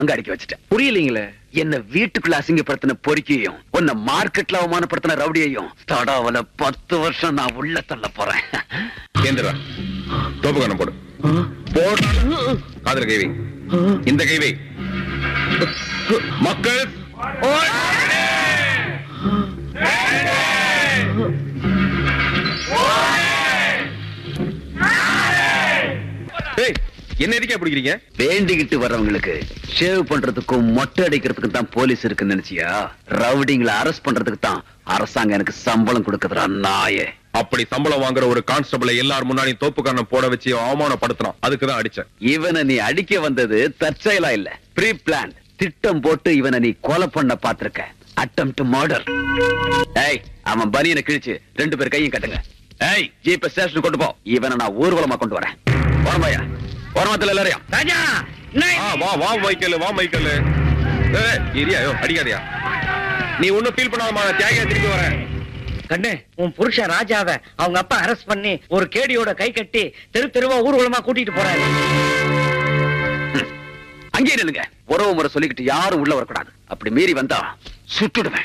அங்க அடிக்க வச்சுட்டேன் புரியலீங்களே என்ன வீட்டுக்குள்ள அசிங்கப்படுத்தின பொறுக்கியையும் உன்னை மார்க்கெட்ல அவமானப்படுத்தின ரவுடியையும் தடாவல பத்து வருஷம் நான் உள்ள தள்ள போறேன் கேந்திரா தோப்பு கண்ணம் போடு போடு காதுல கைவை இந்த கைவை மக்கள் ஏய், என்ன எதுக்கே பிடிக்கிறீங்க வேண்டிக்கிட்டு வர்றவங்களுக்கு ஷேவ் பண்றதுக்கும் மொட்டை அடிக்கிறதுக்கும் தான் போலீஸ் இருக்குன்னு நினைச்சியா ரவுடிங்களை அரெஸ்ட் பண்றதுக்கு தான் அரசாங்கம் எனக்கு சம்பளம் கொடுக்குதுடா நாயே அப்படி சம்பளம் வாங்குற ஒரு கான்ஸ்டபிளை எல்லார் முன்னாடி தோப்பு கண்ணம் போட வச்சு அவமானப்படுத்தினான் அதுக்கு தான் அடிச்சேன் இவனை நீ அடிக்க வந்தது தற்செயலா இல்ல ப்ரீ பிளான் திட்டம் போட்டு இவனை நீ கொலை பண்ண பாத்திருக்க அட்டம் டு மர்டர் ஏய் அவன் பனியனை கிழிச்சு ரெண்டு பேர் கையும் கட்டுங்க ஏய் ஜீப்ப ஸ்டேஷன் கொண்டு போ இவனை நான் ஊர்வலமா கொண்டு வரேன் ஓரமாயா ஓரமத்துல எல்லாரையும் ராஜா ஆ, வா வா மைக்கேல் வா மைக்கேல் ஏய், இரியா யோ அடிக்காதயா நீ ஒண்ணும் ஃபீல் பண்ணாதமா நான் தியாகியா திரும்பி வரேன் கண்ணு உன் புருஷன் ராஜாவை அவங்க அப்பா அரெஸ்ட் பண்ணி ஒரு கேடியோட கை கட்டி தெரு தெருவா ஊர்வலமா கூட்டிட்டு போறாரு அங்கே நில்லுங்க உறவு முறை சொல்லிக்கிட்டு யாரும் உள்ள வரக்கூடாது அப்படி மீறி வந்தா சுட்டுடுவேன்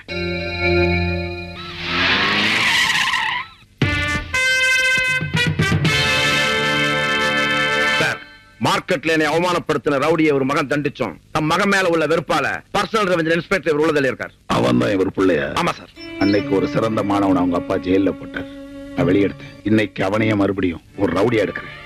சார் மார்க்கெட்ல என்னை அவமானப்படுத்தின ரவுடியை ஒரு மகன் தண்டிச்சோம் தம் மகன் மேல உள்ள வெறுப்பால பர்சனல் ரெவென்யூ இன்ஸ்பெக்டர் இவர் உள்ளதில் இருக்கார் அவன் தான் இவர் பிள்ளையா ஆமா சார் அன்னைக்கு ஒரு சிறந்த மாணவன் அவங்க அப்பா ஜெயில போட்டார் நான் வெளியெடுத்தேன் இன்னைக்கு அவனையே மறுபடியும் ஒரு ரவுடியா எடுக்கிறேன்